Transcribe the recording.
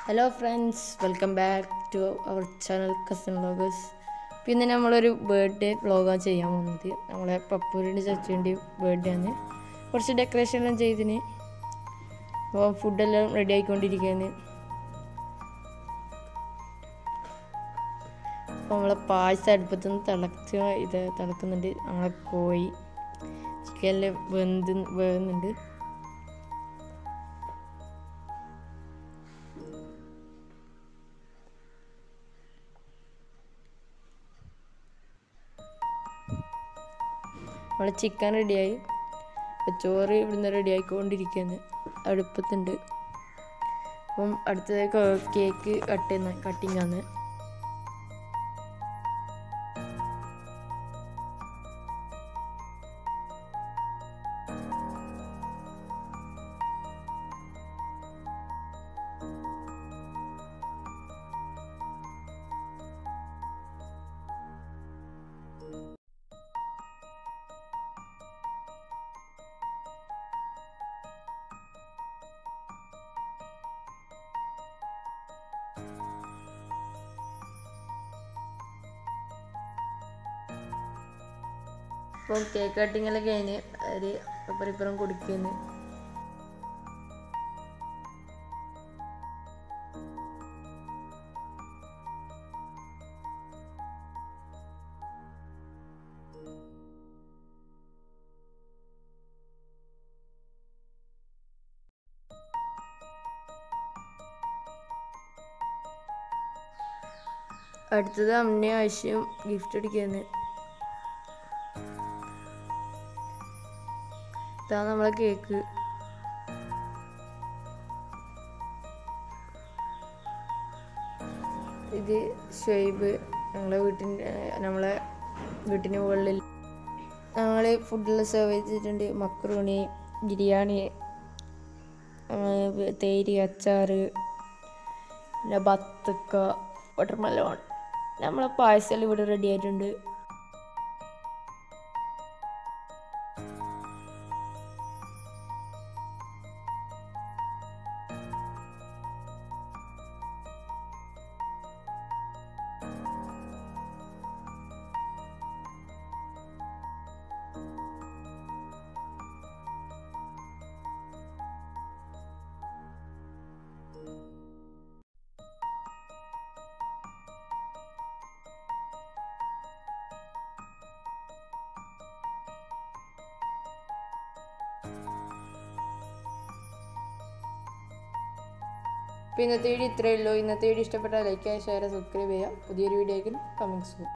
hello friends welcome back to our channel cousin vloggers പിന്നെ നമ്മളൊരു birthday വ്ളോഗാണ് ചെയ്യാൻ പോകുന്നത് നമ്മളെ പപ്പൂരിൻ്റെ ചച്ചുവിൻ്റെ ബർത്ത്ഡേ ആണ് കുറച്ച് ഡെക്കറേഷൻ എല്ലാം ചെയ്തിന് അപ്പോൾ ഫുഡെല്ലാം റെഡി ആയിക്കൊണ്ടിരിക്കുകയാണ് അപ്പോൾ നമ്മളെ പായസം അടുപ്പത്ത് നിന്ന് തിളച്ച് ഇത് തിളക്കുന്നുണ്ട് നമ്മളെ കോഴി ചിക്കനെല്ലാം വെന്ത് വേകുന്നുണ്ട് നമ്മളെ ചിക്കൻ റെഡിയായി അപ്പോൾ ചോറ് ഇവിടുന്ന് റെഡി ആയിക്കൊണ്ടിരിക്കുകയാണ് അടുപ്പത്തുണ്ട് അപ്പം അടുത്തത് കേക്ക് കട്ട് ചെയ്യുന്ന കട്ടിങ് ആണ് അപ്പം കേക്ക് കട്ടിങ് എല്ലാം കഴിഞ്ഞ് ഒരു അപ്പുറം ഇപ്പുറം കൊടുക്കുന്നു അടുത്തത് അമ്മയും ആവശ്യം ഗിഫ്റ്റ് അടിക്കുന്നു ഇതാണ് നമ്മളെ കേക്ക് ഇത് ഷൊയ്ബ് ഞങ്ങളെ വീട്ടിൻ്റെ നമ്മളെ വീട്ടിന് മുകളിൽ ഞങ്ങൾ ഫുഡെല്ലാം സെർവ് ചെയ്തിട്ടുണ്ട് മക്രൂണി ബിരിയാണി തേരി അച്ചാർ പിന്നെ ബത്തക്ക വാട്ടർമെലോൺ നമ്മളെ പായസം ഇവിടെ റെഡി ആയിട്ടുണ്ട് അപ്പോൾ ഇന്നത്തെ വീഡിയോ ഇത്രയേ ഉള്ളൂ ഇന്നത്തെ വീഡിയോ ഇഷ്ടപ്പെട്ടാൽ ലൈക്ക് ചെയ്യുക ഷെയർ സബ്സ്ക്രൈബ് ചെയ്യുക പുതിയൊരു വീഡിയോ ആയിരിക്കും കമ്മിങ് സൂൺ